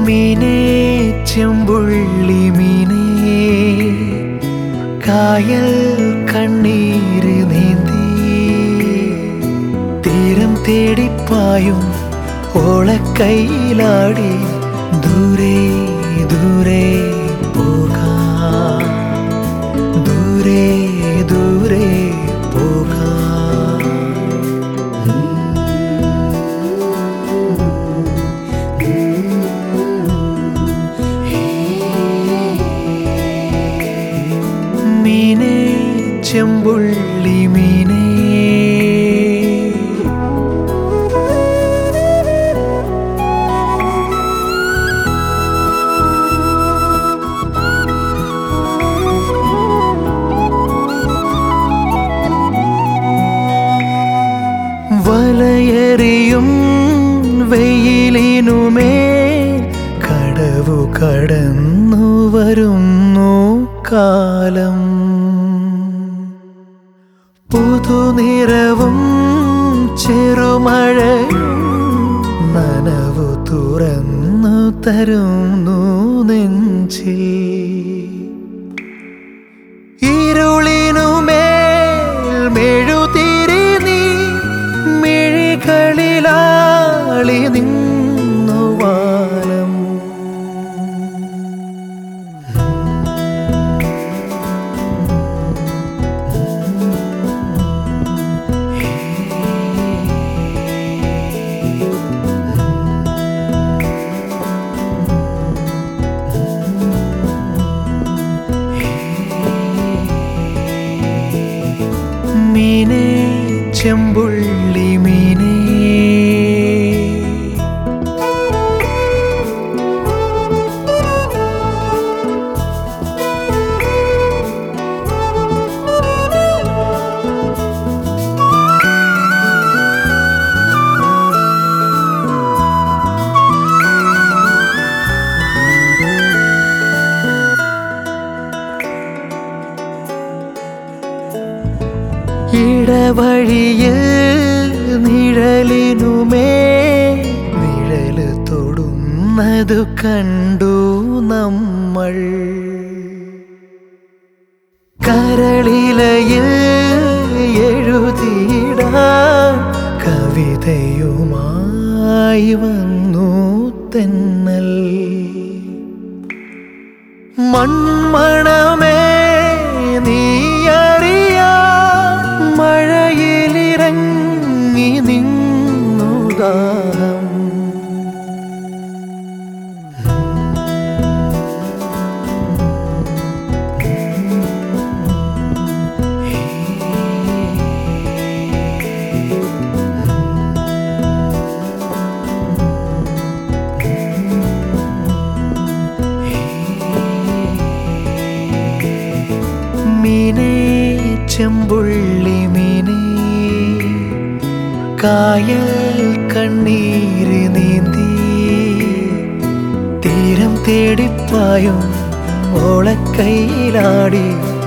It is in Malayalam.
മീനേ ചെമ്പുള്ളി മീനേ കായൽ കണ്ണീര് നീന്തി തീരം തേടിപ്പായും ഓളക്കൈയിലാടി ദൂരെ ദൂരെ പോകാം ദൂരെ ദൂരെ പോകാം മീനേ ചെമ്പുള്ളി മീനേ വലയെറിയും വെയിലിനുമേ കടവു കടന്നു വരുന്നു കാലം പുതുനിറവും ചെറുമഴയും നനവു തുറന്നു തരുന്നു നെഞ്ചിൽ ഇരുളിനുമേൽ മെഴുതിരി നീ മിഴികളിലാളി നിന്നു വാനം മീനേ ചെമ്പുള്ളി മീനേ ഇടവഴിയിൽ നിഴലിനുമേ നിഴല് തൊടുന്നതു കണ്ടു നമ്മൾ കരളിലയിൽ എഴുതിയിടാൻ കവിതയുമായി വന്നു തെന്നൽ മൺമണമേ നീയറിയാ മഴയിലിറങ്ങി നിന്നു ദാഹം മീനേ ചെമ്പുള്ളി മീനേ കായൽ കണ്ണീര് നീന്തി തീരം തേടിപ്പായും ഓളക്കൈയിലാടി